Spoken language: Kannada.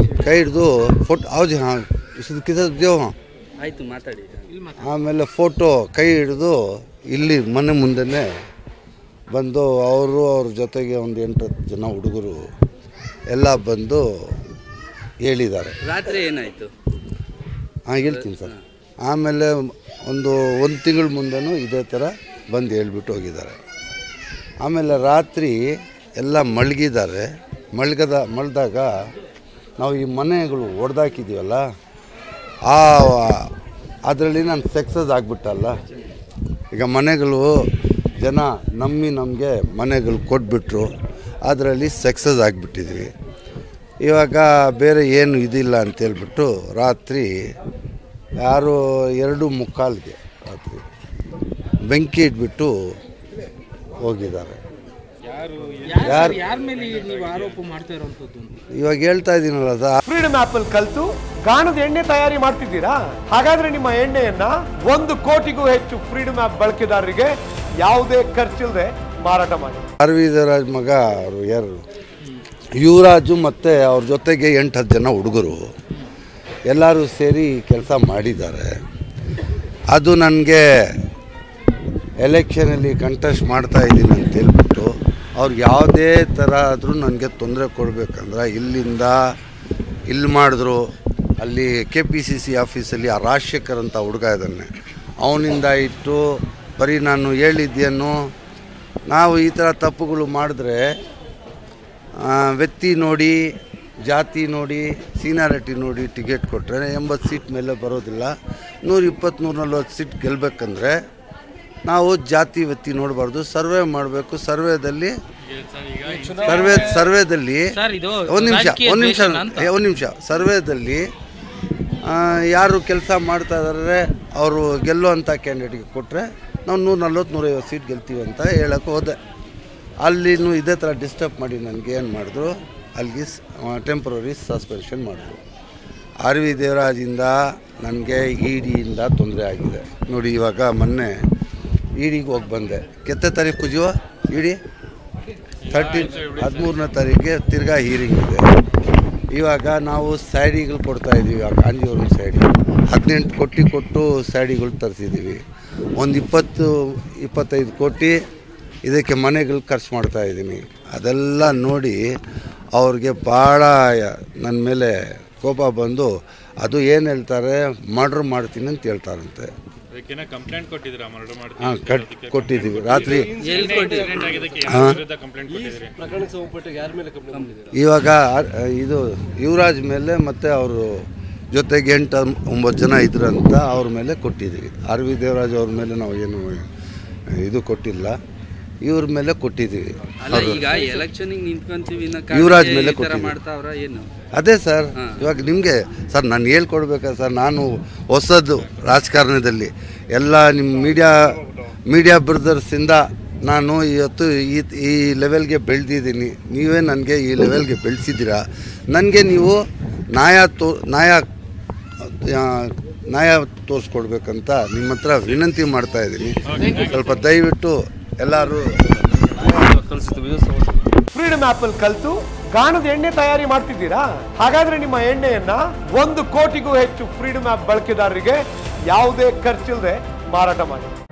ಕೈ ಹಿಡಿದು ಫೋಟೋ ಹೌದು ಹಾಂ ಕಿದ್ದೇವು ಹಾಂ ಆಯ್ತು ಮಾತಾಡಿ ಆಮೇಲೆ ಫೋಟೋ ಕೈ ಹಿಡಿದು ಇಲ್ಲಿ ಮನೆ ಮುಂದೆನೇ ಬಂದು ಅವರು ಅವ್ರ ಜೊತೆಗೆ ಒಂದು ಎಂಟು ಹತ್ತು ಜನ ಹುಡುಗರು ಎಲ್ಲ ಬಂದು ಹೇಳಿದ್ದಾರೆ ರಾತ್ರಿ ಏನಾಯ್ತು ಹಾಂ ಹೇಳ್ತೀನಿ ಸರ್ ಆಮೇಲೆ ಒಂದು ಒಂದು ತಿಂಗಳ ಮುಂದೆನೂ ಇದೇ ಥರ ಬಂದು ಹೇಳ್ಬಿಟ್ಟು ಹೋಗಿದ್ದಾರೆ ಆಮೇಲೆ ರಾತ್ರಿ ಎಲ್ಲ ಮಲಗಿದ್ದಾರೆ ಮಲ್ಗದ ಮಲ್ದಾಗ ನಾವು ಈ ಮನೆಗಳು ಹೊಡೆದಾಕಿದ್ದೀವಲ್ಲ ಆ ಅದರಲ್ಲಿ ನಾನು ಸಕ್ಸಸ್ ಆಗಿಬಿಟ್ಟಲ್ಲ ಈಗ ಮನೆಗಳು ಜನ ನಂಬಿ ನಮಗೆ ಮನೆಗಳು ಕೊಟ್ಬಿಟ್ರು ಅದರಲ್ಲಿ ಸಕ್ಸಸ್ ಆಗಿಬಿಟ್ಟಿದ್ವಿ ಇವಾಗ ಬೇರೆ ಏನು ಇದಿಲ್ಲ ಅಂತೇಳ್ಬಿಟ್ಟು ರಾತ್ರಿ ಯಾರು ಎರಡು ಮುಕ್ಕಾಲ್ಗೆ ರಾತ್ರಿ ಬೆಂಕಿ ಇಟ್ಬಿಟ್ಟು ಹೋಗಿದ್ದಾರೆ ಯಾರು ಯಾರ ಮೇಲೆ ನೀವು ಆರೋಪ ಮಾಡ್ತಾ ಇರೋಂಥದ್ದು ಇವಾಗ ಹೇಳ್ತಾ ಇದ್ದೀನಲ್ಲ ಸರ್ ಫ್ರೀಡಮ್ ಆಪ್ ಅಲ್ಲಿ ಕಲ್ತು ಗಾಣದ ಎಣ್ಣೆ ತಯಾರಿ ಮಾಡ್ತಿದ್ದೀರಾ ಹಾಗಾದ್ರೆ ನಿಮ್ಮ ಎಣ್ಣೆಯನ್ನ ಒಂದು ಕೋಟಿಗೂ ಹೆಚ್ಚು ಫ್ರೀಡಮ್ ಆಪ್ ಬಳಕೆದಾರರಿಗೆ ಯಾವುದೇ ಖರ್ಚಿಲ್ಲದೆ ಮಾರಾಟ ಮಾಡಿ ಆರ್ ವಿ ದೇವರಾಜ್ ಮಗ ಅವರು ಯಾರು ಯುವರಾಜು ಮತ್ತು ಅವ್ರ ಜೊತೆಗೆ ಎಂಟು ಹತ್ತು ಜನ ಹುಡುಗರು ಎಲ್ಲರೂ ಸೇರಿ ಕೆಲಸ ಮಾಡಿದ್ದಾರೆ ಅದು ನನಗೆ ಎಲೆಕ್ಷನಲ್ಲಿ ಕಂಟೆಸ್ಟ್ ಮಾಡ್ತಾ ಇದ್ದೀನಿ ಅಂತ ಹೇಳ್ಬಿಟ್ಟು ಅವ್ರಿಗೆ ಯಾವುದೇ ಥರ ಆದರೂ ನನಗೆ ತೊಂದರೆ ಕೊಡಬೇಕಂದ್ರೆ ಇಲ್ಲಿಂದ ಇಲ್ಲಿ ಮಾಡಿದ್ರು ಅಲ್ಲಿ ಕೆ ಪಿ ಸಿ ಸಿ ಆಫೀಸಲ್ಲಿ ಆ ರಾಜಶೇಖರ್ ಅಂತ ಹುಡುಗ ಇದ್ದಾನೆ ಅವನಿಂದ ಇಟ್ಟು ಬರೀ ನಾನು ಹೇಳಿದ್ದೇನು ನಾವು ಈ ಥರ ತಪ್ಪುಗಳು ಮಾಡಿದ್ರೆ ಆ, ವ್ಯಕ್ತಿ ನೋಡಿ ಜಾತಿ ನೋಡಿ ಸೀನಿಯಾರಿಟಿ ನೋಡಿ ಟಿಕೆಟ್ ಕೊಟ್ಟರೆ ಎಂಬತ್ತು ಸೀಟ್ ಮೇಲೆ ಬರೋದಿಲ್ಲ ನೂರ ಇಪ್ಪತ್ತು ನೂರ ನಲ್ವತ್ತು ಸೀಟ್ ಗೆಲ್ಲಬೇಕಂದ್ರೆ ನಾವು ಜಾತಿ ವ್ಯಕ್ತಿ ನೋಡಬಾರ್ದು ಸರ್ವೆ ಮಾಡಬೇಕು ಸರ್ವೇದಲ್ಲಿ ಸರ್ವೆ ಸರ್ವೇದಲ್ಲಿ ಸರ್, ಇದು ಒಂದು ನಿಮಿಷ ರಾಜಕೀಯ ಒಂದು ನಿಮಿಷ ದ್ವೇಷನ ಅಂತ. ಒಂದು ನಿಮಿಷ ಸರ್ವೇದಲ್ಲಿ ಆ, ಯಾರು ಕೆಲಸ ಮಾಡ್ತಾ ಇದ್ದಾರೆ ಅವರು ಗೆಲ್ಲುವಂಥ ಕ್ಯಾಂಡಿಡೇಟ್ಗೆ ಕೊಟ್ಟರೆ ನಾವು ನೂರ ನಲ್ವತ್ತು ನೂರೈವತ್ತು ಸೀಟ್ ಗೆಲ್ತೀವಿ ಅಂತ ಹೇಳಕ್ಕೆ ಹೋದೆ ಅಲ್ಲಿನೂ ಇದೇ ಥರ ಡಿಸ್ಟರ್ಬ್ ಮಾಡಿ ನನಗೆ ಏನು ಮಾಡಿದ್ರು ಅಲ್ಲಿಗೆ ಟೆಂಪ್ರರಿ ಸಸ್ಪೆನ್ಷನ್ ಮಾಡಿದ್ರು ಆರ್ ವಿ ದೇವರಾಜಿಂದ ನನಗೆ ಇ ಡಿಯಿಂದ ತೊಂದರೆ ಆಗಿದೆ ನೋಡಿ ಇವಾಗ ಮೊನ್ನೆ ಇ ಡಿಗೆ ಹೋಗಿ ಬಂದೆ ಕೆತ್ತ ತಾರೀಕು ಕುಜುವ ಇ ಡಿ ಥರ್ಟೀನ್ ಹದಿಮೂರನೇ ತಾರೀಕಿಗೆ ತಿರ್ಗಾ ಹೀರಿಂಗ್ ಇದೆ ಇವಾಗ ನಾವು ಸ್ಯಾಡಿಗಳು ಕೊಡ್ತಾ ಇದ್ದೀವಿ ಆ ಕಾಂಜೀವರಂ ಸ್ಯಾಡಿ ಹದಿನೆಂಟು ಕೋಟಿ ಕೊಟ್ಟು ಸ್ಯಾಡಿಗಳು ತರಿಸಿದ್ದೀವಿ ಒಂದು ಇಪ್ಪತ್ತು ಇಪ್ಪತ್ತೈದು ಕೋಟಿ ಇದಕ್ಕೆ ಮನೆಗಳು ಖರ್ಚು ಮಾಡ್ತಾ ಇದ್ದೀನಿ ಅದೆಲ್ಲ ನೋಡಿ ಅವ್ರಿಗೆ ಭಾಳ ನನ್ನ ಮೇಲೆ ಕೋಪ ಬಂದು ಅದು ಏನು ಹೇಳ್ತಾರೆ ಮರ್ಡ್ರ್ ಮಾಡ್ತೀನಿ ಅಂತ ಹೇಳ್ತಾರಂತೆ ಅದಕ್ಕೇನ ಕಂಪ್ಲೇಂಟ್ ಕೊಟ್ಟಿದ್ದೀರಾ ಮರ್ಡರ್ ಮಾಡ್ತೀನಿ ಹಾಂ ಕಟ್ ಕೊಟ್ಟಿದ್ದೀವಿ ರಾತ್ರಿ ಎಲ್ಲಿ ಕೊಟ್ಟಿದ್ದೀರಿ? ಆಕ್ಸಿಡೆಂಟ್ ಆಗಿದ್ದಕ್ಕೆ ಹಾ. ಯಾರ ವಿರುದ್ಧ ಕಂಪ್ಲೇಂಟ್ ಕೊಟ್ಟಿದ್ದೀರಿ ಇವಾಗ ಆ- ಇದು ಯುವರಾಜ್ ಮೇಲೆ ಮತ್ತು ಅವರು ಜೊತೆಗೆ ಎಂಟು ಒಂಬತ್ತು ಜನ ಇದ್ರಂತ ಅವ್ರ ಮೇಲೆ ಕೊಟ್ಟಿದ್ದೀವಿ ಆರ್ ವಿ ದೇವರಾಜ್ ಅವ್ರ ಮೇಲೆ ನಾವು ಏನು ಇದು ಕೊಟ್ಟಿಲ್ಲ ಇವ್ರ ಮೇಲೆ ಕೊಟ್ಟಿದ್ದೀವಿ ಅಲ್ಲ ಈಗ ಎಲೆಕ್ಷನ್ ನಿಂತ್ಕೊಂತೀವಿ ಅನ್ನೋ ಯುವರಾಜ್ ಕಾರಣಕ್ಕೆ ಮೇಲೆ ಈ ಥರ ಕೊಟ್ಟಿದ್ದೀವಿ. ಮಾಡ್ತಾವ್ರ ಏನು ಅದೇ ಸರ್ ಹಾ. ಇವಾಗ ನಿಮಗೆ ಸರ್ ನಾನು ಹೇಳ್ಕೊಡ್ಬೇಕಾ ಸರ್ ನಾನು ಹೊಸದು ರಾಜಕಾರಣದಲ್ಲಿ ಎಲ್ಲ ನಿಮ್ಮ ಮೀಡಿಯಾ ಮೀಡಿಯಾ ಬ್ರದರ್ಸಿಂದ ನಾನು ಇವತ್ತು ಈ ಈ ಲೆವೆಲ್ಗೆ ಬೆಳೆದಿದ್ದೀನಿ ನೀವೇ ನನಗೆ ಈ ಲೆವೆಲ್ಗೆ ಬೆಳೆಸಿದ್ದೀರಾ ನನಗೆ ನೀವು ನ್ಯಾಯ ತೋ ನ್ಯಾಯ ಆ, ನ್ಯಾಯ ತೋರಿಸ್ಕೊಡ್ಬೇಕಂತ ನಿಮ್ಮ ಹತ್ರ ವಿನಂತಿ ಮಾಡ್ತಾ ಇದ್ದೀನಿ ಸ್ವಲ್ಪ ದಯವಿಟ್ಟು ಎಲ್ಲರೂ ಫ್ರೀಡಮ್ ಆಪ್ ಅಲ್ಲಿ ಕಲ್ತು ಗಾಣದ ಎಣ್ಣೆ ತಯಾರಿ ಮಾಡ್ತಿದ್ದೀರಾ ಹಾಗಾದ್ರೆ ನಿಮ್ಮ ಎಣ್ಣೆಯನ್ನ ಒಂದು ಕೋಟಿಗೂ ಹೆಚ್ಚು ಫ್ರೀಡಮ್ ಆಪ್ ಬಳಕೆದಾರರಿಗೆ ಯಾವುದೇ ಖರ್ಚಿಲ್ಲದೆ ಮಾರಾಟ ಮಾಡಿ